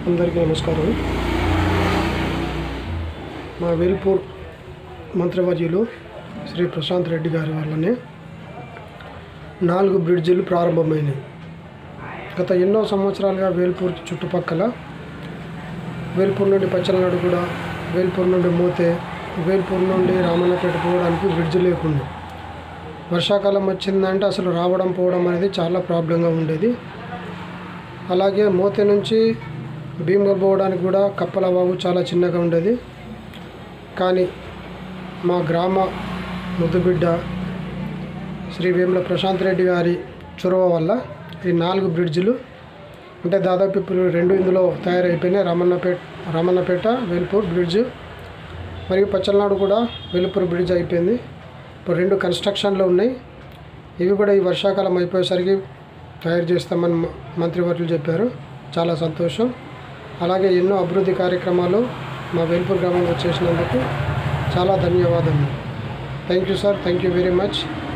అందరికీ నమస్కారం మా వేల్పూర్ మంత్రివర్యులు శ్రీ ప్రశాంత్ రెడ్డి గారి వల్లనే నాలుగు బ్రిడ్జిలు ప్రారంభమైనాయి గత ఎన్నో సంవత్సరాలుగా వేల్పూర్ చుట్టుపక్కల వేల్పూర్ నుండి పచ్చలనాడు కూడా వేల్పూర్ నుండి మోతే వేల్పూర్ నుండి రామన్నపేట పోవడానికి బ్రిడ్జ్ లేకుండా వర్షాకాలం వచ్చిందంటే అసలు రావడం పోవడం అనేది చాలా ప్రాబ్లంగా ఉండేది అలాగే మోతే నుంచి భీమగల్ పోవడానికి కూడా కప్పల వాగు చాలా చిన్నగా ఉండేది కానీ మా గ్రామ ముద్దుబిడ్డ శ్రీ వేముల ప్రశాంత్ రెడ్డి గారి చొరవ వల్ల ఈ నాలుగు బ్రిడ్జిలు అంటే దాదాపు ఇప్పుడు రెండు ఇందులో తయారైపోయినాయి రమన్నపేట రమన్నపేట వేల్పూర్ బ్రిడ్జ్ మరియు పచ్చలనాడు కూడా వేల్పూర్ బ్రిడ్జ్ అయిపోయింది ఇప్పుడు రెండు కన్స్ట్రక్షన్లో ఉన్నాయి ఇవి కూడా ఈ వర్షాకాలం అయిపోయేసరికి తయారు చేస్తామని మ- మంత్రివర్యులు చెప్పారు చాలా సంతోషం అలాగే ఎన్నో అభివృద్ధి కార్యక్రమాలు మా వేల్పూర్ గ్రామంలో చేసినందుకు చాలా ధన్యవాదాలు thank you sir thank you very much